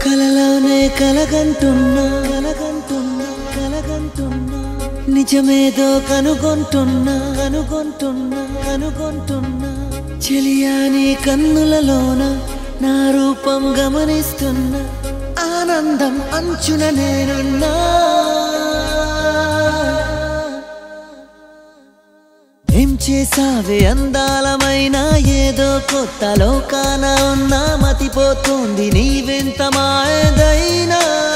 కలలోనే కలగంటున్నా కలగంటున్నా కలగంటున్నా నిజమేదో కనుగొంటున్నా కనుగొంటున్నా కనుగొంటున్నా చెలియా నీ కన్నులలోన నా రూపం గమనిస్తున్నా ఆనందం అంచున నేనున్నా ఏం చేసావే అందాలమైన ఏదో కొత్త లోకాన ఉన్నా మతిపోతుంది నీవెంత మాయదైనా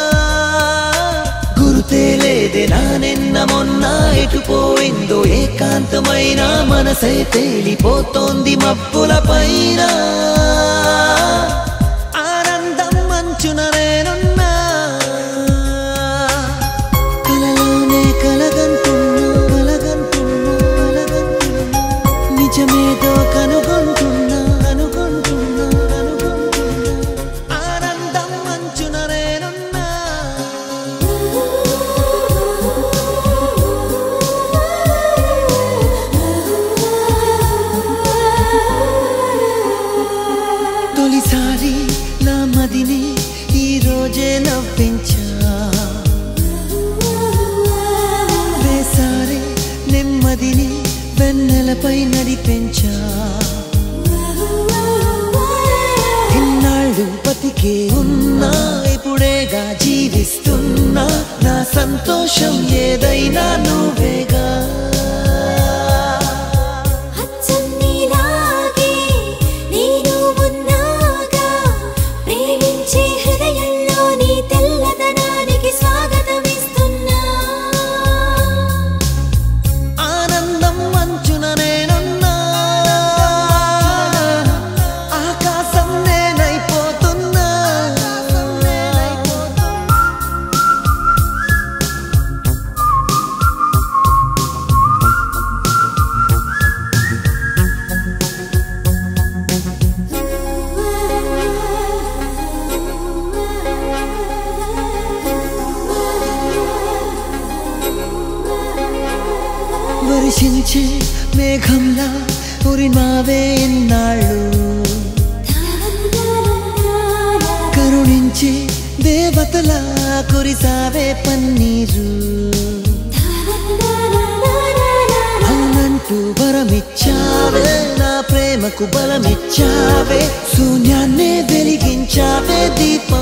గురుతే లేదే నా నిన్న మొన్న ఎటుపోయిందో ఏకాంతమైన మనసై తేలిపోతోంది మబ్బుల పైన ఆనందం మంచున నేనున్నా కలలోనే కలగంటున్నా కలగంటున్నా కలగంటున్నా నిజమేదో కనుగొంటున్నా కనుగొంటున్నా కనుగొంటున్నా ఆనందం మంచున నేనున్నా తొలిసారి నా మదిని ఈ రోజే నవ్వించా వేసారి నెమ్మదిని వెన్నెలపై నడిపించా ఇన్నాళ్ళు బతికే ఉన్నా ఇప్పుడేగా జీవిస్తున్నా నా సంతోషం ఏదైనా నువ్వేగా అచ్చం నీలాగే నేను ఉన్నాగా ప్రేమించే హృదయంలో నీ తెల్లదనానికి స్వాగతమిస్తున్నా ఆనందం మంచున నేనున్నా ఆకాశం నేనైపోతున్నా వర్షించే మేఘంలా ఉరిమావే ఎన్నాళ్ళు కరుణించే దేవతలా కురిసావే పన్నీరు అవునంటూ వరమిచ్చావే నా ప్రేమకు బలమిచ్చావే శూన్యాన్నే వెలిగించావే దీపం